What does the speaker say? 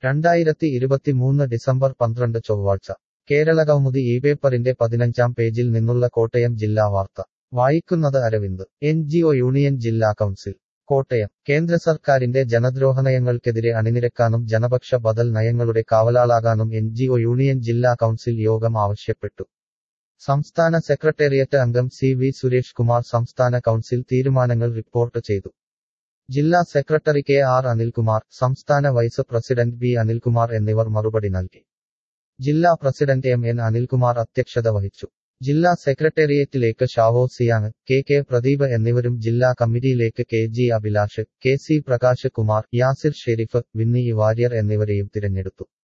രണ്ടായിരത്തി ഇരുപത്തിമൂന്ന് ഡിസംബർ പന്ത്രണ്ട് ചൊവ്വാഴ്ച കേരളകൗമുദി ഈ പേപ്പറിന്റെ പതിനഞ്ചാം പേജിൽ നിന്നുള്ള കോട്ടയം ജില്ലാ വാർത്ത വായിക്കുന്നത് Aravind N G O union ജില്ലാ കൗൺസിൽ കോട്ടയം കേന്ദ്ര സർക്കാരിന്റെ ജനദ്രോഹ നയങ്ങൾക്കെതിരെ അണിനിരക്കാനും ജനപക്ഷ ബദൽ നയങ്ങളുടെ കാവലാളാകാനും എൻ ജി ഒ യൂണിയൻ ജില്ലാ കൗൺസിൽ യോഗം ആവശ്യപ്പെട്ടു സംസ്ഥാന സെക്രട്ടേറിയറ്റ് അംഗം സി വി സുരേഷ് കുമാർ സംസ്ഥാന കൗൺസിൽ തീരുമാനങ്ങൾ റിപ്പോർട്ട് ചെയ്തു ജില്ലാ സെക്രട്ടറി കെ ആർ അനിൽകുമാർ സംസ്ഥാന വൈസ് പ്രസിഡന്റ് ബി അനിൽകുമാർ എന്നിവർ മറുപടി നൽകി ജില്ലാ പ്രസിഡന്റ് എം എൻ അനിൽകുമാർ അധ്യക്ഷത വഹിച്ചു ജില്ലാ സെക്രട്ടേറിയറ്റിലേക്ക് ഷാവോ സിയാങ് കെ കെ പ്രദീപ് എന്നിവരും ജില്ലാ കമ്മിറ്റിയിലേക്ക് K G Abhilash K C Prakash Kumar Yasir Sherif Vinny Warrier എന്നിവരെയും തിരഞ്ഞെടുത്തു